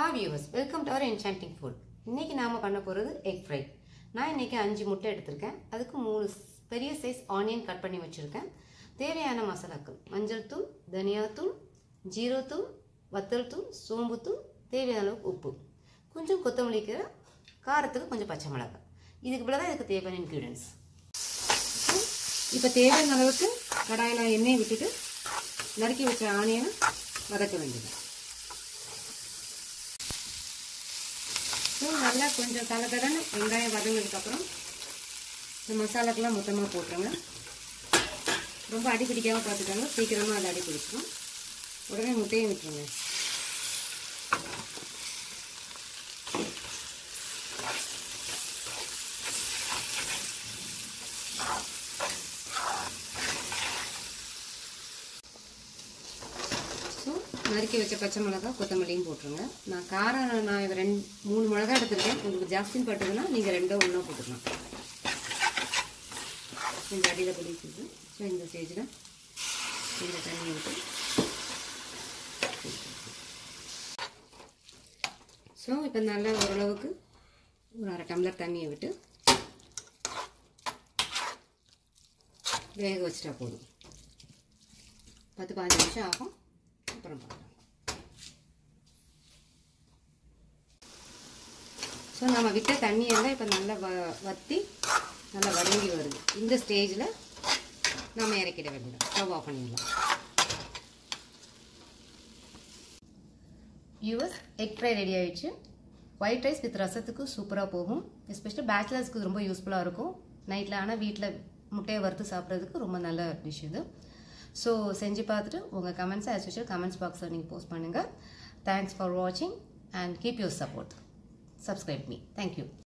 hi viewers welcome to our enchanting food இன்னைக்கு நாம் பண்ண போகிறது எக் ஃப்ரை நான் இன்னைக்கு அஞ்சு முட்டை எடுத்திருக்கேன் அதுக்கு மூணு ஸ்- பெரிய சைஸ் ஆனியன் கட் பண்ணி வச்சுருக்கேன் தேவையான மசாலாக்கள் மஞ்சள் தூள் தனியாத்தூள் ஜீரகத்தூள் வத்தல் தூள் சோம்புத்தூள் தேவையான அளவுக்கு உப்பு கொஞ்சம் கொத்தமல்லி கீரை காரத்துக்கு கொஞ்சம் பச்சை மிளகாய் இதுக்கு பிள்ளை தான் இதுக்கு தேவையான இன்க்ரீடியன்ஸ் இப்போ தேவையான அளவுக்கு கடாயில் எண்ணெய் விட்டுட்டு நறுக்கி வச்ச ஆனியனை வதக்க வேண்டியது ஸோ நல்லா கொஞ்சம் தலத்தடன்னு வெங்காயம் வதங்கினதுக்கப்புறம் இந்த மசாலாக்கெல்லாம் மொத்தமாக போட்டுருங்க ரொம்ப அடி பிடிக்காமல் பார்த்துக்கோங்க சீக்கிரமாக அது அடி பிடிச்சிடும் உடனே முட்டையும் விட்டுருங்க ஸோ நறுக்கி வச்ச பச்சை மிளகா கொத்தமல்லியும் போட்டுருங்க நான் காரம் நான் இது ரெண்டு மூணு மிளகா எடுத்திருக்கேன் உங்களுக்கு ஜாஸ்தின்னு பட்டுதுன்னா நீங்கள் ரெண்டோ ஒன்றோ போட்டுக்கலாம் இந்த அடியில் பிடிச்சிது ஸோ இந்த ஸ்டேஜில் இந்த தண்ணி விட்டு ஸோ இப்போ நல்லா ஓரளவுக்கு ஒரு அரை டம்ளர் தண்ணியை விட்டு வேக வச்சிட்டா போதும் பத்து பதினஞ்சு நிமிஷம் ஆகும் அப்புறம் பார்க்கலாம் ஸோ நம்ம விட்ட தண்ணியெல்லாம் இப்போ நல்லா வ வற்றி நல்லா வதங்கி வருது இந்த ஸ்டேஜில் நம்ம இறக்கிட வேண்டியது ஸ்டவ் ஆஃப் பண்ணிடலாம் யூஎஸ் எக் ஃப்ரை ரெடி ஆயிடுச்சு ஒயிட் ரைஸ் வித் ரசத்துக்கு சூப்பராக போகும் எஸ்பெஷலி பேச்சுலர்ஸ்க்கு ரொம்ப யூஸ்ஃபுல்லாக இருக்கும் நைட்டில் ஆனால் வீட்டில் முட்டையை வறுத்து சாப்பிட்றதுக்கு ரொம்ப நல்ல டிஷ் இது ஸோ செஞ்சு பார்த்துட்டு உங்கள் கமெண்ட்ஸை ஆஸ் யூஷுவல் கமெண்ட்ஸ் பாக்ஸில் நீங்கள் போஸ்ட் பண்ணுங்கள் தேங்க்ஸ் ஃபார் வாட்சிங் and keep your support subscribe me thank you